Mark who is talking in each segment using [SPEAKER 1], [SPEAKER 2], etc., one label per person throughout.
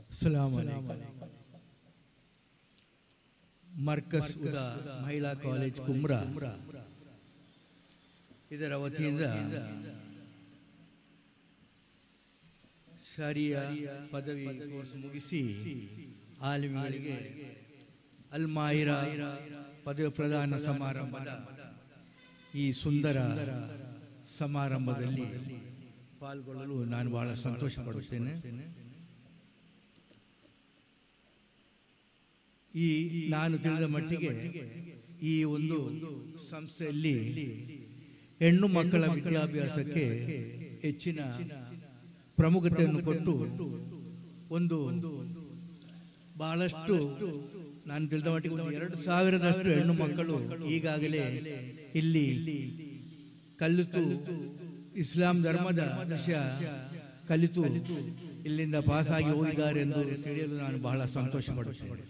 [SPEAKER 1] السلام عليكم Marcos ಉದಾ ಮಹಿಳಾ college ಕುಮ್ರಾ ಇದರ ವತಿಯಿಂದ ಶಾರಿಯ ಪದವಿ ಕೋರ್ಸ್ ಮುಗಿಸಿ ಆಲಿಮಿಗಳಿಗೆ ಅಲ್ ಮಾಹಿರಾ ಪದವಿ ಪ್ರದಾನ ಸಮಾರಂಭದ ಈ ಸುಂದರ ಸಮಾರಂಭದಲ್ಲಿ ಪಾಲ್ಗೊಳ್ಳಲು ನಾನು ಬಹಳ ಸಂತೋಷ ಪಡುತ್ತೇನೆ ಈ ನಾನು ತಿಳಿದ ಮಟ್ಟಿಗೆ ಈ ಒಂದು ಸಂಸ್ಥೆಯಲ್ಲಿ ಹೆಣ್ಣು ಮಕ್ಕಳ ವಿದ್ಯಾಭ್ಯಾಸಕ್ಕೆ ಹೆಚ್ಚಿನ ಪ್ರಮುಖತೆಯನ್ನು ಕೊಟ್ಟು ಒಂದು ಬಹಳಷ್ಟು ನಾನು ತಿಳಿದ ಮಟ್ಟಿಗೆ ಒಂದು ಎರಡು ಸಾವಿರದಷ್ಟು ಹೆಣ್ಣು ಮಕ್ಕಳು ಈಗಾಗಲೇ ಇಲ್ಲಿ ಕಲಿತು ಇಸ್ಲಾಂ ಧರ್ಮದ ವಿಷಯ ಕಲಿತು ಇಲ್ಲಿಂದ ಪಾಸಾಗಿ ಹೋಗಿದ್ದಾರೆ ಎಂದು ತಿಳಿಯಲು ನಾನು ಬಹಳ ಸಂತೋಷ ಪಡುತ್ತೇನೆ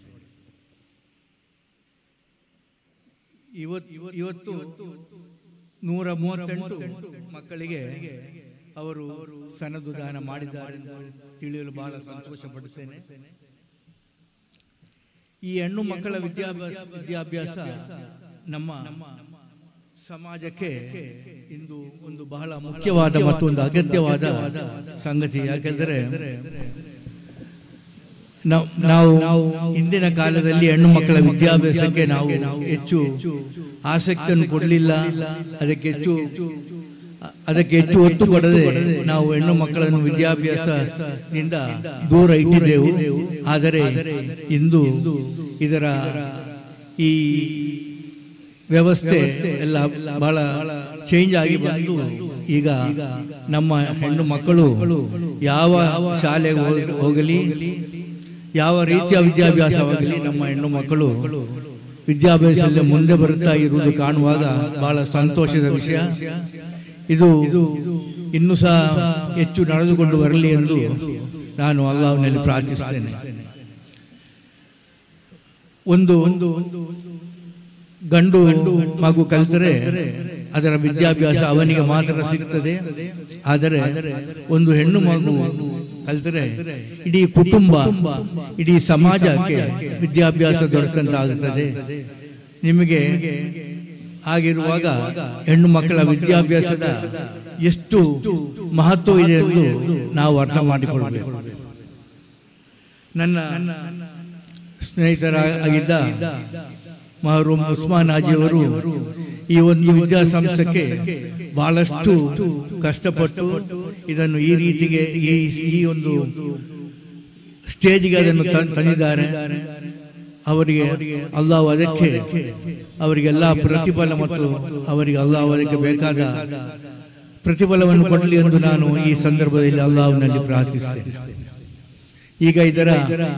[SPEAKER 1] ಇವತ್ತು ಇವತ್ತು ನೂರ ಮೂವತ್ತೆಂಟು ಮಕ್ಕಳಿಗೆ ಅವರು ಸನದು ದಾನ ಮಾಡಿದ್ದಾರೆ ಎಂದು ತಿಳಿಯಲು ಬಹಳ ಸಂತೋಷ ಪಡುತ್ತೇನೆ ಈ ಹೆಣ್ಣು ಮಕ್ಕಳ ವಿದ್ಯಾಭ್ಯಾಸ ವಿದ್ಯಾಭ್ಯಾಸ ನಮ್ಮ ಸಮಾಜಕ್ಕೆ ಇಂದು ಒಂದು ಬಹಳ ಮುಖ್ಯವಾದ ಮತ್ತು ಒಂದು ಅಗತ್ಯವಾದ ಸಂಗತಿ ಯಾಕೆಂದರೆ ನಾವು ನಾವು ಇಂದಿನ ಕಾಲದಲ್ಲಿ ಹೆಣ್ಣು ಮಕ್ಕಳ ವಿದ್ಯಾಭ್ಯಾಸಕ್ಕೆ ನಾವು ಹೆಚ್ಚು ಆಸಕ್ತಿಯನ್ನು ಕೊಡಲಿಲ್ಲ ಅದಕ್ಕೆ ಹೆಚ್ಚು ಅದಕ್ಕೆ ಹೆಚ್ಚು ಒತ್ತು ಕೊಡದೆ ನಾವು ಹೆಣ್ಣು ಮಕ್ಕಳನ್ನು ವಿದ್ಯಾಭ್ಯಾಸದಿಂದ ದೂರ ಇಟ್ಟಿದ್ದೆವು ಆದರೆ ಇಂದು ಇದರ ಈ ವ್ಯವಸ್ಥೆ ಎಲ್ಲ ಬಹಳ ಚೇಂಜ್ ಆಗಿ ಬಂದು ಈಗ ನಮ್ಮ ಹೆಣ್ಣು ಮಕ್ಕಳು ಯಾವ ಶಾಲೆಗೆ ಹೋಗ್- ಹೋಗಲಿ ಯಾವ ರೀತಿಯ ವಿದ್ಯಾಭ್ಯಾಸವಾಗಲಿ ನಮ್ಮ ಹೆಣ್ಣು ಮಕ್ಕಳು ವಿದ್ಯಾಭ್ಯಾಸದಲ್ಲಿ ಮುಂದೆ ಬರುತ್ತಾ ಇರುವುದು ಕಾಣುವಾಗ ಬಹಳ ಸಂತೋಷದ ವಿಷಯ ಇದು ಇನ್ನೂ ಸಹ ಹೆಚ್ಚು ನಡೆದುಕೊಂಡು ಬರಲಿ ಎಂದು ನಾನು ಅಲ್ಲಾಹ್ನಲ್ಲಿ ಪ್ರಾರ್ಥಿಸುತ್ತೇನೆ ಒಂದು ಒಂದು ಗಂಡು ಮಗು ಕಲಿತರೆ ಅದರ ವಿದ್ಯಾಭ್ಯಾಸ ಅವನಿಗೆ ಮಾತ್ರ ಸಿಗ್ತದೆ ಆದರೆ ಒಂದು ಹೆಣ್ಣು ಮಗು ಕಲಿತರೆ ಇಡೀ ಕುಟುಂಬ ಇಡೀ ಸಮಾಜಕ್ಕೆ ವಿದ್ಯಾಭ್ಯಾಸ ದೊರೆತಂತಾಗುತ್ತದೆ ನಿಮಗೆ ಆಗಿರುವಾಗ ಹೆಣ್ಣು ಮಕ್ಕಳ ವಿದ್ಯಾಭ್ಯಾಸದ ಎಷ್ಟು ಮಹತ್ವ ಇದೆ ಎಂದು ನಾವು ಅರ್ಥ ಮಾಡಿಕೊಳ್ಳಬೇಕು ನನ್ನ ಸ್ನೇಹಿತರಾಗಿದ್ದ ಮಹರೂಮ್ ಉಸ್ಮಾನ್ ಹಾಜಿಯವರು ಈ ಒಂದು ವಿದ್ಯಾಸಂಸ್ಥೆಗೆ ಬಹಳಷ್ಟು ಕಷ್ಟಪಟ್ಟು ಇದನ್ನು ಈ ರೀತಿಗೆ ಈ ಈ ಒಂದು ಸ್ಟೇಜ್ಗೆ ಅದನ್ನು ತ- ತಂದಿದ್ದಾರೆ ಅವರಿಗೆ ಅಲ್ಲಾಹ್ ಅದಕ್ಕೆ ಅವರಿಗೆಲ್ಲ ಪ್ರತಿಫಲ ಮತ್ತು ಅವರಿಗೆ ಅಲ್ಲಾಹ್ ಅದಕ್ಕೆ ಬೇಕಾದ ಪ್ರತಿಫಲವನ್ನು ಕೊಡಲಿ ಎಂದು ನಾನು ಈ ಸಂದರ್ಭದಲ್ಲಿ ಅಲ್ಲಾಹ್ನಲ್ಲಿ ಪ್ರಾರ್ಥಿಸ್ತೇನೆ ಈಗ ಇದರ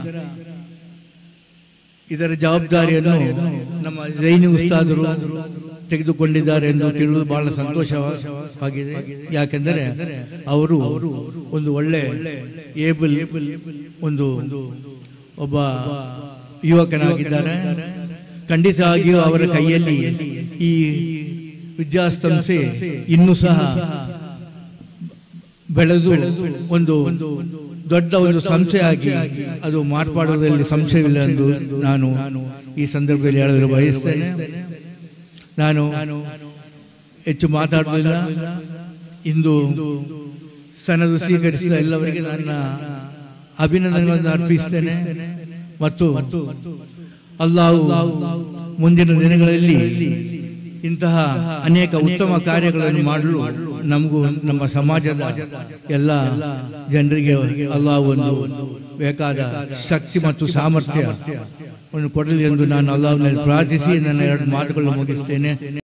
[SPEAKER 1] ಇದರ ಜವಾಬ್ದಾರಿಯನ್ನು ನಮ್ಮ ಜೈನಿ ಉಸ್ತಾದರು ತೆಗೆದುಕೊಂಡಿದ್ದಾರೆ ಎಂದು ತಿಳಿದು ಬಹಳ ಸಂತೋಷವಾಗಿದೆ ಯಾಕೆಂದರೆ ಅವರು ಒಂದು ಒಳ್ಳೆ ಏಬಲ್ ಒಂದು ಒಬ್ಬ ಯುವಕನಾಗಿದ್ದಾರೆ ಖಂಡಿತವಾಗಿಯೂ ಅವರ ಕೈಯಲ್ಲಿ ಈ ವಿದ್ಯಾಸಂಸ್ಥೆ ಇನ್ನೂ ಸಹ ಬೆಳೆದು ಒಂದು ದೊಡ್ಡ ಒಂದು ಸಂಸ್ಥೆಯಾಗಿ ಅದು ಮಾರ್ಪಾಡುವುದರಲ್ಲಿ ಸಂಶಯವಿಲ್ಲ ಎಂದು ನಾನು ಈ ಸಂದರ್ಭದಲ್ಲಿ ಹೇಳಲು ಬಯಸ್ತೇನೆ ನಾನು ಹೆಚ್ಚು ಮಾತಾಡುವುದಿಲ್ಲ ಇಂದು ಸನದು ಸ್ವೀಕರಿಸಿದ ಎಲ್ಲವರಿಗೆ ನನ್ನ ಅಭಿನಂದನೆಗಳನ್ನು ಅರ್ಪಿಸ್ತೇನೆ ಮತ್ತು ಅಲ್ಲಾಹು ಮುಂದಿನ ದಿನಗಳಲ್ಲಿ ಇಂತಹ ಅನೇಕ ಉತ್ತಮ ಕಾರ್ಯಗಳನ್ನು ಮಾಡಲು ನಮಗೂ ನಮ್ಮ ಸಮಾಜದ ಎಲ್ಲ ಜನರಿಗೆ ಅಲ್ಲಾಹ್ ಒಂದು ಬೇಕಾದ ಶಕ್ತಿ ಮತ್ತು ಸಾಮರ್ಥ್ಯ ಒಂದು ಕೊಡಲಿ ಎಂದು ನಾನು ಅಲ್ಲಾಹ್ನಲ್ಲಿ ಪ್ರಾರ್ಥಿಸಿ ನನ್ನ ಎರಡು ಮಾತುಗಳನ್ನು ಮುಗಿಸ್ತೇನೆ